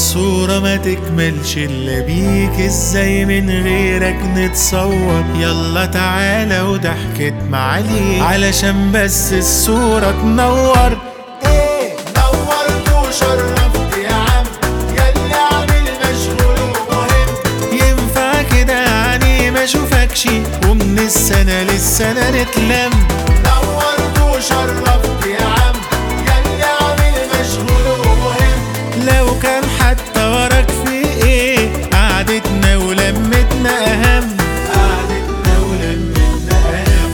الصورة ما تكملش الا بيك ازاي من غيرك نتصور يلا تعالى وضحكت معاليك علشان بس الصورة تنور ايه نورت وشرفت يا عم ياللي عامل مشغول ومهم ينفع كده يعني ما اشوفكش ومن السنة للسنة نتلم نورت وشرفت يا عم ياللي عامل مشغول ومهم لو كان حتى وراك في ايه قعدتنا ولمتنا اهم قعدتنا ولمتنا اهم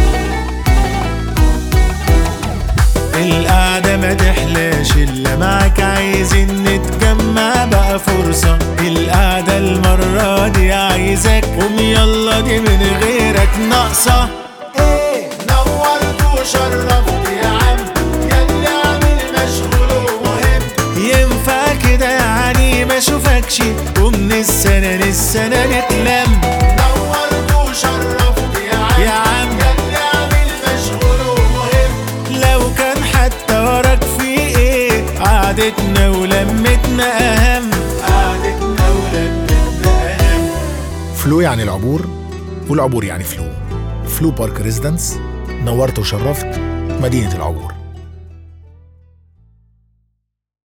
القعدة ما تحلاش الا معاك عايزين نتجمع بقى فرصة القعدة المرة دي عايزك قوم يلا دي من غيرك ناقصة ايه نورت وشرفت يا عم ياللي عامل مشغول ومهم ينفع كده يعني ما اشوفكش ومن السنة للسنة نتلم نورت وشرفت يا عم يا عم. ياللي عامل مشغول ومهم لو كان حتى وراك في ايه قعدتنا ولمتنا اهم قعدتنا ولمتنا اهم فلو يعني العبور والعبور يعني فلو فلو بارك ريزيدنس نورت وشرفت مدينة العبور